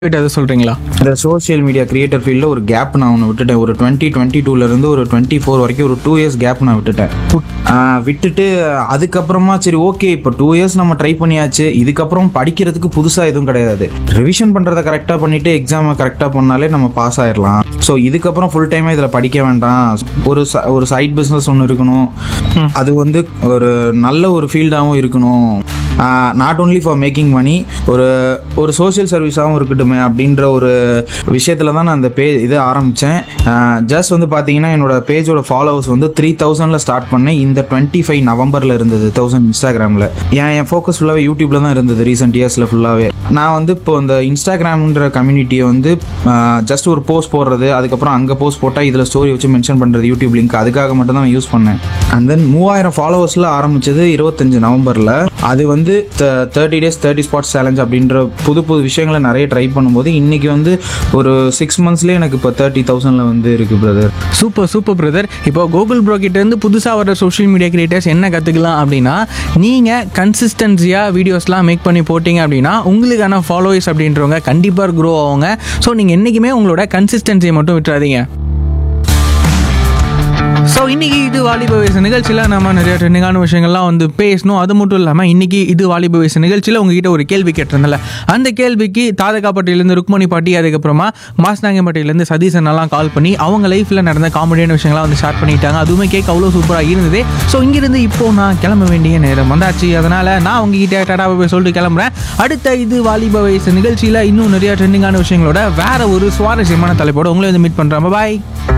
கிட்ட அதை சொல்றீங்களா இந்த சோஷியல் மீடியா கிரியேட்டர் ஃபீல்டில் ஒரு கேப் நான் ஒன்று விட்டுட்டேன் ஒரு டுவெண்ட்டி டுவெண்ட்டி டூலேருந்து ஒரு டுவெண்ட்டி ஃபோர் வரைக்கும் ஒரு டூ இயர்ஸ் கேப் நான் விட்டுட்டேன் ஆஹ் விட்டுட்டு அதுக்கப்புறமா சரி ஓகே இப்போ டூ இயர்ஸ் நம்ம ட்ரை பண்ணியாச்சு இதுக்கப்புறம் படிக்கிறதுக்கு புதுசாக எதுவும் கிடையாது ரிவிஷன் பண்ணுறதை கரெக்டாக பண்ணிட்டு எக்ஸாமை கரெக்டாக பண்ணாலே நம்ம பாஸ் ஆயிடலாம் ஸோ இதுக்கப்புறம் ஃபுல் டைமாக இதில் படிக்க வேண்டாம் ஒரு ச- ஒரு சைட் பிஸ்னஸ் ஒன்று இருக்கணும் அது வந்து ஒரு நல்ல ஒரு ஃபீல்டாகவும் இருக்கணும் not only for making money ஒரு ஒரு சோஷியல் சர்வீஸாகவும் இருக்கட்டுமே அப்படின்ற ஒரு விஷயத்தில் தான் நான் அந்த பே இது ஆரம்பித்தேன் ஜஸ்ட் வந்து பார்த்தீங்கன்னா என்னோட பேஜோட ஃபாலோவர்ஸ் வந்து த்ரீ தௌசண்டில் ஸ்டார்ட் பண்ணேன் இந்த டுவெண்ட்டி ஃபைவ் நவம்பரில் இருந்தது தௌசண்ட் இன்ஸ்டாகிராமில் ஏன் என் ஃபோக்கஸ் ஃபுல்லாகவே யூடியூப்பில் தான் இருந்தது ரீசெண்ட் இயர்ஸில் ஃபுல்லாகவே நான் வந்து இப்போ இந்த இன்ஸ்டாகிராம்ன்ற கம்யூனிட்டியை வந்து ஜஸ்ட் ஒரு போஸ்ட் போடுறது அதுக்கப்புறம் அங்கே போஸ்ட் போட்டால் இதில் ஸ்டோரி வச்சு மென்ஷன் பண்ணுறது யூடியூப் லிங்க் அதுக்காக மட்டும் தான் யூஸ் பண்ணேன் அண்ட் தென் மூவாயிரம் ஃபாலோவர்ஸில் ஆரம்பிச்சது இருபத்தஞ்சு நவம்பரில் அது வந்து thirty days thirty spots challenge அப்படின்ற புது புது விஷயங்களை நிறைய ட்ரை பண்ணும்போது இன்னைக்கு வந்து ஒரு சிக்ஸ் மந்த்ஸ்லேயே எனக்கு இப்போ தேர்ட்டி தௌசண்டில் வந்து இருக்குது பிரதர் சூப்பர் சூப்பர் பிரதர் இப்போ கூகுள் ப்ரோ கிட்ட இருந்து புதுசாக வர சோஷியல் மீடியா கிரியேட்டர்ஸ் என்ன கற்றுக்கலாம் அப்படின்னா நீங்கள் கன்சிஸ்டன்சியாக வீடியோஸ்லாம் மேக் பண்ணி போட்டிங்க அப்படின்னா உங்களுக்கான ஃபாலோவர்ஸ் அப்படின்றவங்க கண்டிப்பாக க்ரோ ஆகுங்க ஸோ நீங்கள் என்றைக்குமே உங்களோட கன்சிஸ்டன்சியை மட்டும் விட்டுறாதீங்க ஸோ இன்னைக்கு இது வாலிப வயசு நிகழ்ச்சியில் நம்ம நிறைய ட்ரெண்டிங்கான விஷயங்கள்லாம் வந்து பேசணும் அது மட்டும் இல்லாமல் இன்னைக்கு இது வாலிப வயசு நிகழ்ச்சியில் உங்ககிட்ட ஒரு கேள்வி கேட்டிருந்தல அந்த கேள்விக்கு தாதகாப்பட்டியிலேருந்து ருக்மணி பாட்டி அதுக்கப்புறமா மாஸ்நாங்கம்பட்டியிலேருந்து சதீசன் எல்லாம் கால் பண்ணி அவங்க லைஃப்பில் நடந்த காமெடியான விஷயங்கள்லாம் வந்து ஷேர் பண்ணிட்டாங்க அதுவுமே கேட்க அவ்வளோ சூப்பராக இருந்தது ஸோ இங்கிருந்து இப்போ நான் கிளம்ப வேண்டிய நேரம் வந்தாச்சு அதனால் நான் உங்ககிட்ட டாடா போய் சொல்லிட்டு கிளம்புறேன் அடுத்த இது வாலிப வயசு நிகழ்ச்சியில் இன்னும் நிறைய ட்ரெண்டிங்கான விஷயங்களோட வேற ஒரு சுவாரஸ்யமான தலைப்போட உங்களை வந்து மீட் பண்ணுறேன் பாய்